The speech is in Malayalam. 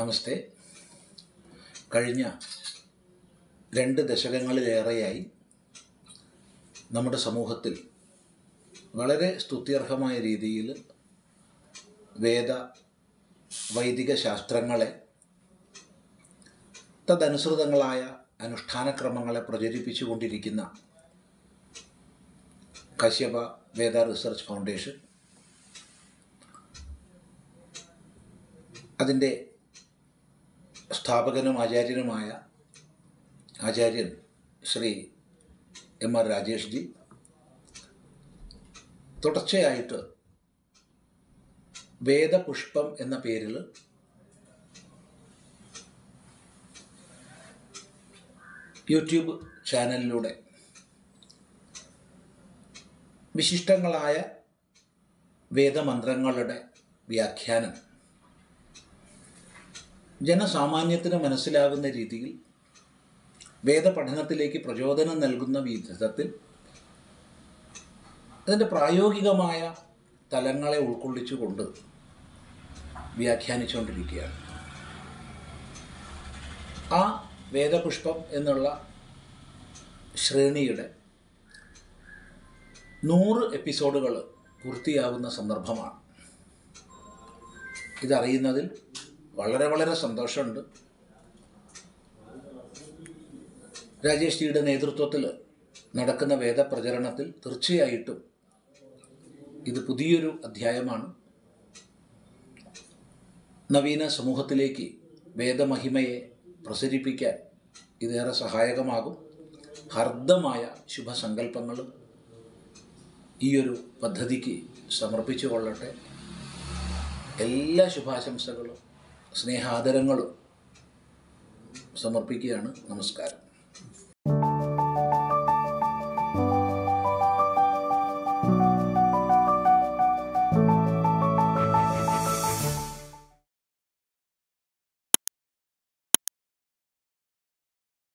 നമസ്തേ കഴിഞ്ഞ രണ്ട് ദശകങ്ങളിലേറെയായി നമ്മുടെ സമൂഹത്തിൽ വളരെ സ്തുത്യർഹമായ രീതിയിൽ വേദ വൈദിക ശാസ്ത്രങ്ങളെ തദനുസൃതങ്ങളായ അനുഷ്ഠാനക്രമങ്ങളെ പ്രചരിപ്പിച്ചുകൊണ്ടിരിക്കുന്ന കശ്യപ വേദ റിസർച്ച് ഫൗണ്ടേഷൻ അതിൻ്റെ സ്ഥാപകനും ആചാര്യനുമായ ആചാര്യൻ ശ്രീ എം ആർ രാജേഷ് ജി തുടർച്ചയായിട്ട് വേദപുഷ്പം എന്ന പേരിൽ യൂട്യൂബ് ചാനലിലൂടെ വിശിഷ്ടങ്ങളായ വേദമന്ത്രങ്ങളുടെ വ്യാഖ്യാനം ജനസാമാന്യത്തിന് മനസ്സിലാകുന്ന രീതിയിൽ വേദപഠനത്തിലേക്ക് പ്രചോദനം നൽകുന്ന വിധത്തിൽ അതിൻ്റെ പ്രായോഗികമായ തലങ്ങളെ ഉൾക്കൊള്ളിച്ചുകൊണ്ട് വ്യാഖ്യാനിച്ചുകൊണ്ടിരിക്കുകയാണ് ആ വേദപുഷ്പം എന്നുള്ള ശ്രേണിയുടെ നൂറ് എപ്പിസോഡുകൾ പൂർത്തിയാകുന്ന സന്ദർഭമാണ് ഇതറിയുന്നതിൽ വളരെ വളരെ സന്തോഷമുണ്ട് രാജേഷ് ജിയുടെ നേതൃത്വത്തിൽ നടക്കുന്ന വേദപ്രചരണത്തിൽ തീർച്ചയായിട്ടും ഇത് പുതിയൊരു അധ്യായമാണ് നവീന സമൂഹത്തിലേക്ക് വേദമഹിമയെ പ്രസരിപ്പിക്കാൻ ഇതേറെ സഹായകമാകും ഹർദ്ദമായ ശുഭസങ്കല്പങ്ങൾ ഈയൊരു പദ്ധതിക്ക് സമർപ്പിച്ചു കൊള്ളട്ടെ എല്ലാ ശുഭാശംസകളും സ്നേഹാദരങ്ങളും സമർപ്പിക്കുകയാണ് നമസ്കാരം